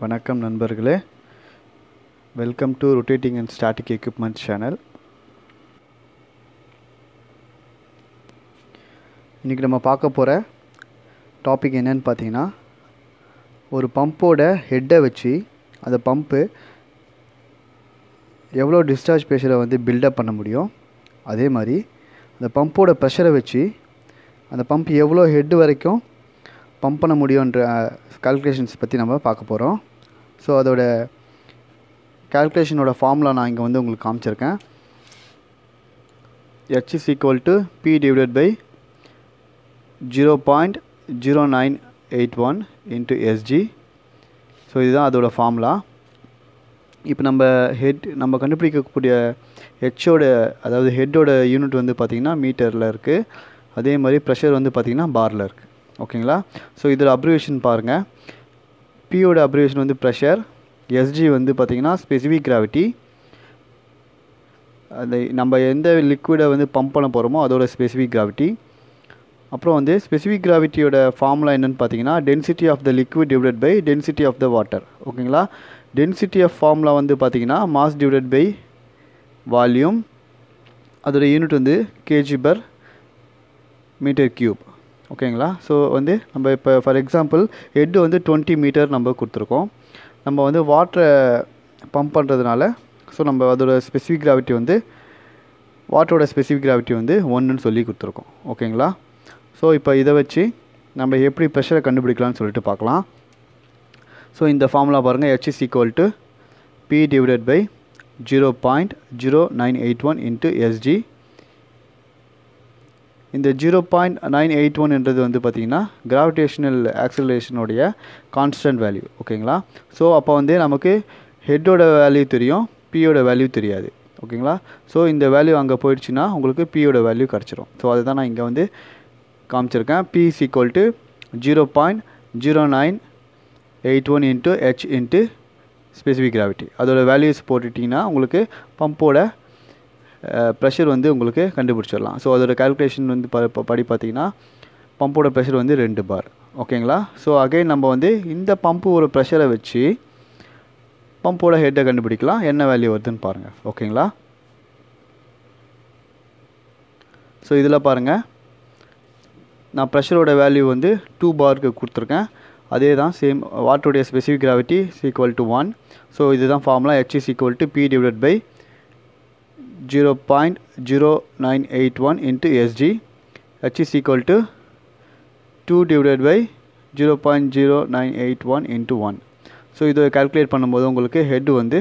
வணக்கம் நண்பர்களே welcome to rotating and static equipment channel இன்றைக்கி நம்ம பார்க்க போகிற டாபிக் என்னன்னு பார்த்தீங்கன்னா ஒரு பம்போட ஹெட்டை வச்சு அந்த பம்பு எவ்வளோ டிஸ்சார்ஜ் ப்ரெஷரை வந்து பில்டப் பண்ண முடியும் அதே மாதிரி அந்த பம்போட ப்ரெஷரை வச்சு அந்த பம்ப் எவ்வளோ ஹெட் வரைக்கும் பம்ப் பண்ண முடியுன்ற கால்குலேஷன்ஸ் பற்றி நம்ம பார்க்க போகிறோம் ஸோ அதோட கால்குலேஷனோட ஃபார்முலா நான் இங்கே வந்து உங்களுக்கு காமிச்சிருக்கேன் H is equal to P divided by zero point zero nine eight one into SG so இதுதான் அதோட ஃபார்முலா இப்போ நம்ம ஹெட் நம்ம கண்டுபிடிக்கக்கூடிய ஹெச்சோட அதாவது ஹெட்டோட யூனிட் வந்து பார்த்திங்கன்னா மீட்டரில் இருக்குது அதே மாதிரி ப்ரெஷர் வந்து பார்த்திங்கன்னா பாரில் இருக்குது ஓகேங்களா ஸோ இதோட அப்ரிவேஷன் பாருங்கள் பியோட அப்ரிவேஷன் வந்து ப்ரெஷர் எஸ்ஜி வந்து பார்த்திங்கன்னா ஸ்பெசிஃபிக் கிராவிட்டி அது நம்ம எந்த லிக்விடை வந்து பம்ப் பண்ண போகிறோமோ அதோட ஸ்பெசிஃபிக் கிராவிட்டி அப்புறம் வந்து ஸ்பெசிஃபிக் கிராவிட்டியோட ஃபார்முலா என்னென்னு பார்த்தீங்கன்னா density of the liquid divided by density of the water ஓகேங்களா டென்சிட்டி ஆஃப் ஃபார்முலா வந்து பார்த்திங்கன்னா மாஸ் டிவைடட் பை வால்யூம் அதோட யூனிட் வந்து கேஜி பர் மீட்டர் க்யூப் ஓகேங்களா ஸோ வந்து நம்ம இப்போ ஃபார் எக்ஸாம்பிள் ஹெட்டு வந்து டுவெண்ட்டி மீட்டர் நம்ம கொடுத்துருக்கோம் நம்ம வந்து வாட்டரை பம்ப் பண்ணுறதுனால ஸோ நம்ம அதோட ஸ்பெசிஃபிக் கிராவிட்டி வந்து வாட்டரோட ஸ்பெசிஃபிக் கிராவிட்டி வந்து ஒன்றுன்னு சொல்லி கொடுத்துருக்கோம் ஓகேங்களா ஸோ இப்போ இதை வச்சு நம்ம எப்படி ப்ரெஷரை கண்டுபிடிக்கலாம்னு சொல்லிட்டு பார்க்கலாம் ஸோ இந்த ஃபார்முலா பாருங்கள் H is equal to P divided by zero point zero nine eight one into SG இந்த ஜீரோ பாயிண்ட் நைன் எயிட் ஒன்ன்றது வந்து பார்த்திங்கன்னா கிராவிடேஷனல் ஆக்சலேஷனுடைய கான்ஸ்டன்ட் வேல்யூ ஓகேங்களா ஸோ அப்போ வந்து நமக்கு ஹெட்டோட வேல்யூ தெரியும் பியோட வேல்யூ தெரியாது ஓகேங்களா ஸோ இந்த வேல்யூ அங்கே போயிடுச்சுன்னா உங்களுக்கு பியோட வேல்யூ கிடச்சிரும் ஸோ அதுதான் நான் இங்கே வந்து காமிச்சிருக்கேன் P is equal to zero point zero nine eight one into H into specific gravity அதோட வேல்யூஸ் போட்டுட்டிங்கன்னா உங்களுக்கு பம்போட ப்ரெஷர் வந்து உங்களுக்கு கண்டுபிடிச்சிடலாம் ஸோ அதோட கால்குலேஷன் வந்து ப படி பார்த்தீங்கன்னா பம்போட ப்ரெஷர் வந்து ரெண்டு பார் ஓகேங்களா ஸோ அகைன் நம்ம வந்து இந்த பம்பு ஒரு ப்ரெஷரை வச்சு பம்போட ஹெட்டை கண்டுபிடிக்கலாம் என்ன வேல்யூ வருதுன்னு பாருங்கள் ஓகேங்களா ஸோ இதில் பாருங்கள் நான் ப்ரெஷரோட வேல்யூ வந்து டூ பாருக்கு கொடுத்துருக்கேன் அதே தான் சேம் வாட்டருடைய specific gravity equal to one so இதுதான் formula H is equal to P divide by zero point zero nine eight one into SG H is equal to two divide by zero point zero nine eight one into one so இதை calculate பண்ணும்போது உங்களுக்கு head வந்து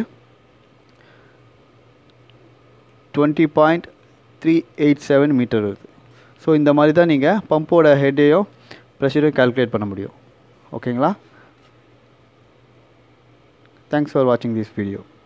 twenty point three eight seven metre வருது so இந்த மாதிரி தான் நீங்கள் பம்போட ஹெட்டையும் ப்ரெஷரையும் calculate பண்ண முடியும் ஓகேங்களா தேங்க்ஸ் ஃபார் வாட்சிங் திஸ் வீடியோ